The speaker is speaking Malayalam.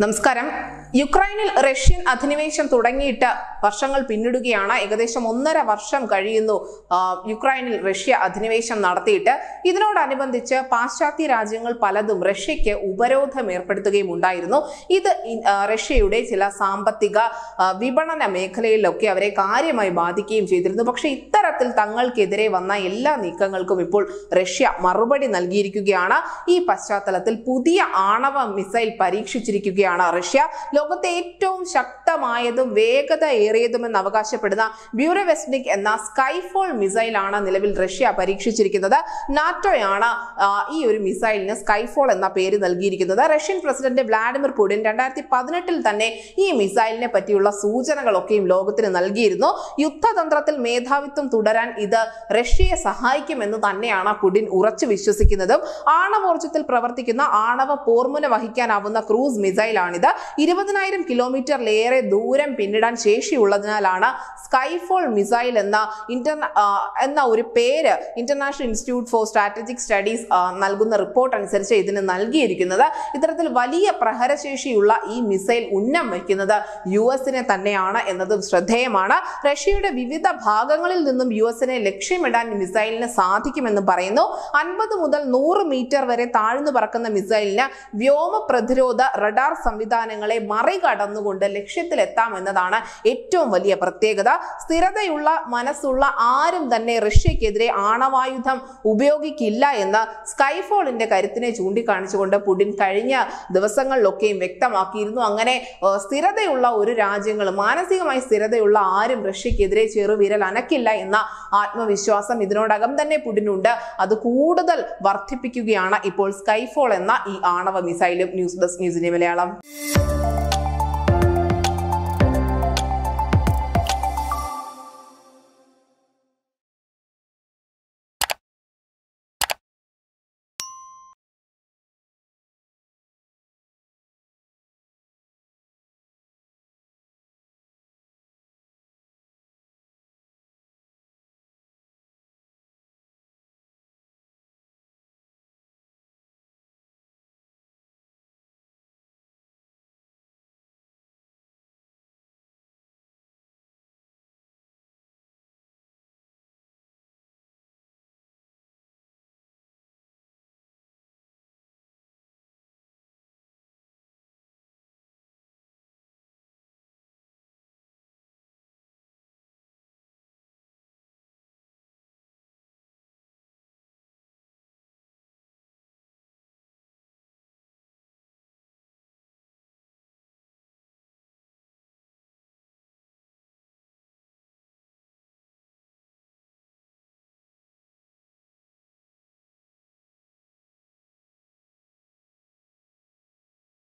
നമസ്കാരം യുക്രൈനിൽ റഷ്യൻ അധിനിവേശം തുടങ്ങിയിട്ട് വർഷങ്ങൾ പിന്നിടുകയാണ് ഏകദേശം ഒന്നര വർഷം കഴിയുന്നു ആ, യുക്രൈനിൽ റഷ്യ അധിനിവേശം നടത്തിയിട്ട് ഇതിനോടനുബന്ധിച്ച് പാശ്ചാത്യ രാജ്യങ്ങൾ പലതും റഷ്യയ്ക്ക് ഉപരോധം ഏർപ്പെടുത്തുകയും ഉണ്ടായിരുന്നു ഇത് ഇ- ആ, റഷ്യയുടെ ചില സാമ്പത്തിക ആ, വിപണന മേഖലയിലൊക്കെ അവരെ കാര്യമായി ബാധിക്കുകയും ചെയ്തിരുന്നു പക്ഷെ ഇത്തരത്തിൽ തങ്ങൾക്കെതിരെ വന്ന എല്ലാ നീക്കങ്ങൾക്കും ഇപ്പോൾ റഷ്യ മറുപടി നൽകിയിരിക്കുകയാണ് ഈ പശ്ചാത്തലത്തിൽ പുതിയ ആണവ മിസൈൽ പരീക്ഷിച്ചിരിക്കുകയാണ് റഷ്യ ലോകത്തെ ഏറ്റവും ശക്തമായതും വേഗത ഏറിയതുമെന്ന് അവകാശപ്പെടുന്ന ബ്യൂറോവെസ്നിക് എന്ന സ്കൈഫോൾ മിസൈലാണ് നിലവിൽ റഷ്യ പരീക്ഷിച്ചിരിക്കുന്നത് നാറ്റോയാണ് ആ, ഈ ഒരു മിസൈലിന് സ്കൈഫോൾ എന്ന പേര് നൽകിയിരിക്കുന്നത് റഷ്യൻ പ്രസിഡന്റ് വ്ളാഡിമിർ പുടിൻ രണ്ടായിരത്തി പതിനെട്ടിൽ തന്നെ ഈ മിസൈലിനെ പറ്റിയുള്ള സൂചനകളൊക്കെയും ലോകത്തിന് നൽകിയിരുന്നു യുദ്ധതന്ത്രത്തിൽ മേധാവിത്വം തുടരാൻ ഇത് റഷ്യയെ സഹായിക്കുമെന്ന് തന്നെയാണ് പുടിൻ ഉറച്ചു വിശ്വസിക്കുന്നതും ആണവോർജ്ജത്തിൽ പ്രവർത്തിക്കുന്ന ആണവ പോർമുന വഹിക്കാനാവുന്ന ക്രൂസ് മിസൈലാണിത് ഇരുപതിനായിരം കിലോമീറ്ററിലേറെ ദൂരം പിന്നിടാൻ ശേഷിയുള്ളതിനാലാണ് സ്കൈഫോൾ മിസൈൽ എന്ന ഇന്റർ ആ, എന്ന ഒരു പേര് International Institute for Strategic Studies ആ, നൽകുന്ന റിപ്പോർട്ട് അനുസരിച്ച് ഇതിന് നൽകിയിരിക്കുന്നത് ഇത്തരത്തിൽ വലിയ പ്രഹരശേഷിയുള്ള ഈ മിസൈൽ ഉന്നം വയ്ക്കുന്നത് യു എസിനെ തന്നെയാണ് എന്നതും ശ്രദ്ധേയമാണ് റഷ്യയുടെ വിവിധ ഭാഗങ്ങളിൽ നിന്നും യു എസിനെ ലക്ഷ്യമിടാൻ ഈ മിസൈലിന് സാധിക്കുമെന്ന് പറയുന്നു അൻപത് മുതൽ നൂറ് മീറ്റർ വരെ താഴ്ന്നു പറക്കുന്ന മിസൈലിന് വ്യോമ പ്രതിരോധ റഡാർ സംവിധാനങ്ങളെ മറികടന്നുകൊണ്ട് ലക്ഷ്യത്തിലെത്താം എന്നതാണ് ഏറ്റവും വലിയ പ്രത്യേകത സ്ഥിരതയുള്ള മനസ്സുള്ള ആരും തന്നെ റഷ്യക്കെതിരെ ആണവായുധം ഉപയോഗിക്കില്ല എന്ന് സ്കൈഫോളിന്റെ കരുത്തിനെ ചൂണ്ടിക്കാണിച്ചുകൊണ്ട് പുടിൻ കഴിഞ്ഞ ദിവസങ്ങളിലൊക്കെയും വ്യക്തമാക്കിയിരുന്നു അങ്ങനെ ഏഹ്, സ്ഥിരതയുള്ള ഒരു രാജ്യങ്ങൾ മാനസികമായി സ്ഥിരതയുള്ള ആരും റഷ്യക്കെതിരെ ചെറുവിരൽ അനക്കില്ല എന്ന ആത്മവിശ്വാസം ഇതിനോടകം തന്നെ പുടിനുണ്ട് അത് കൂടുതൽ വർദ്ധിപ്പിക്കുകയാണ് ഇപ്പോൾ സ്കൈഫോൾ എന്ന ഈ ആണവ മിസൈലും ന്യൂസ് ഡെസ്ക് ന്യൂസിന്റെ മലയാളം